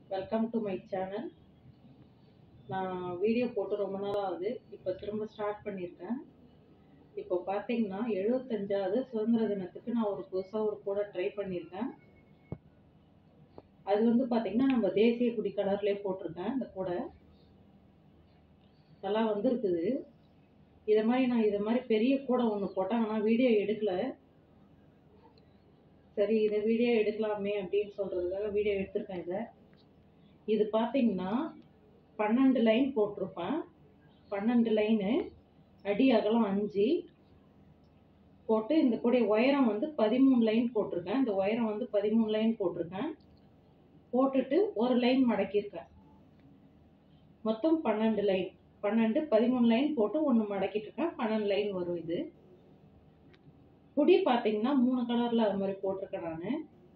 welcome to my channel நான் video போட்டு ரொம்ப நாள் ஆகுது இப்போ திரும்ப ஸ்டார்ட் பண்ணியிருக்கேன் இப்போ பார்த்தீங்கன்னா எழுபத்தஞ்சாவது சுதந்திர தினத்துக்கு நான் ஒரு புதுசாக ஒரு கூட ட்ரை பண்ணியிருக்கேன் அது வந்து பார்த்தீங்கன்னா நம்ம தேசிய கொடி கலர்லேயே போட்டிருக்கேன் இந்த கூடை நல்லா வந்திருக்குது இதை மாதிரி நான் இதை மாதிரி பெரிய கூடை ஒன்று போட்டேன் ஆனால் வீடியோ எடுக்கல சரி இதை வீடியோ எடுக்கலாமே அப்படின்னு சொல்கிறதுக்காக வீடியோ எடுத்திருக்கேன் இதை இது பார்த்தீங்கன்னா பன்னெண்டு லைன் போட்டிருப்பேன் பன்னெண்டு லைனு அடி அகலம் அஞ்சு போட்டு இந்த கூடிய உயரம் வந்து பதிமூணு லைன் போட்டிருக்கேன் இந்த உயரம் வந்து பதிமூணு லைன் போட்டிருக்கேன் போட்டுட்டு ஒரு லைன் மடக்கியிருக்கேன் மொத்தம் பன்னெண்டு லைன் பன்னெண்டு பதிமூணு லைன் போட்டு ஒன்று மடக்கிட்டு இருக்கேன் பன்னெண்டு லைன் வரும் இது குடி பார்த்தீங்கன்னா மூணு கலரில் அது மாதிரி போட்டிருக்கேன் நான்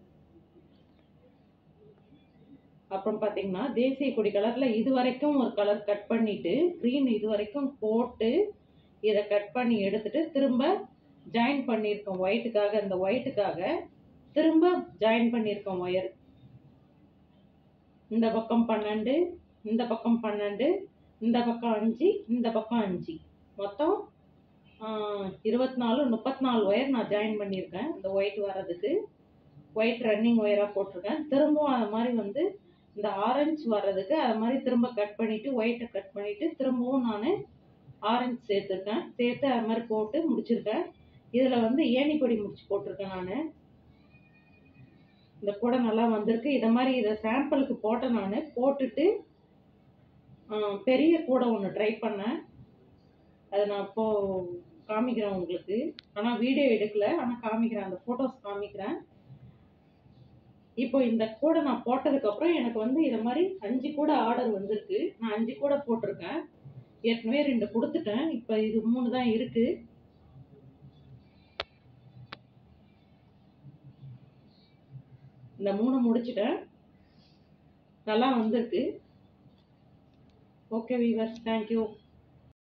அப்புறம் பார்த்தீங்கன்னா தேசிய கொடி கலரில் இது வரைக்கும் ஒரு கலர் கட் பண்ணிட்டு க்ரீன் இது வரைக்கும் போட்டு இதை கட் பண்ணி எடுத்துட்டு திரும்ப ஜாயின் பண்ணியிருக்கோம் ஒயிட்டுக்காக இந்த ஒயிட்டுக்காக திரும்ப ஜாயின் பண்ணியிருக்கோம் ஒயர் இந்த பக்கம் பன்னெண்டு இந்த பக்கம் பன்னெண்டு இந்த பக்கம் அஞ்சு இந்த பக்கம் அஞ்சு மொத்தம் இருபத்தி நாலு முப்பத்தி நாலு ஒயர் நான் ஜாயின் பண்ணியிருக்கேன் இந்த ஒயிட் வர்றதுக்கு ஒயிட் ரன்னிங் ஒயராக போட்டிருக்கேன் திரும்பவும் அது மாதிரி வந்து இந்த ஆரஞ்சு வர்றதுக்கு அது மாதிரி திரும்ப கட் பண்ணிவிட்டு ஒயிட்டை கட் பண்ணிவிட்டு திரும்பவும் நான் ஆரஞ்சு சேர்த்துருக்கேன் சேர்த்து அது மாதிரி போட்டு முடிச்சிருக்கேன் இதில் வந்து ஏணி கொடி முடிச்சு போட்டிருக்கேன் நான் இந்த கூடை நல்லா வந்திருக்கு இதை மாதிரி இதை சாம்பிளுக்கு போட்டேன் நான் போட்டுட்டு பெரிய கூடை ஒன்று ட்ரை பண்ணேன் அதை நான் இப்போது காமிக்கிறேன் உங்களுக்கு ஆனால் வீடியோ எடுக்கல ஆனால் காமிக்கிறேன் அந்த ஃபோட்டோஸ் காமிக்கிறேன் இப்போ இந்த கூடை நான் போட்டதுக்கப்புறம் எனக்கு வந்து இதை மாதிரி அஞ்சு கூட ஆர்டர் வந்திருக்கு நான் அஞ்சு கூட போட்டிருக்கேன் ஏற்கனவே ரெண்டு கொடுத்துட்டேன் இப்போ இது மூணு தான் இருக்கு இந்த மூணு முடிச்சிட்டேன் நல்லா வந்திருக்கு ஓகே வீவர்ஸ் தேங்க்யூ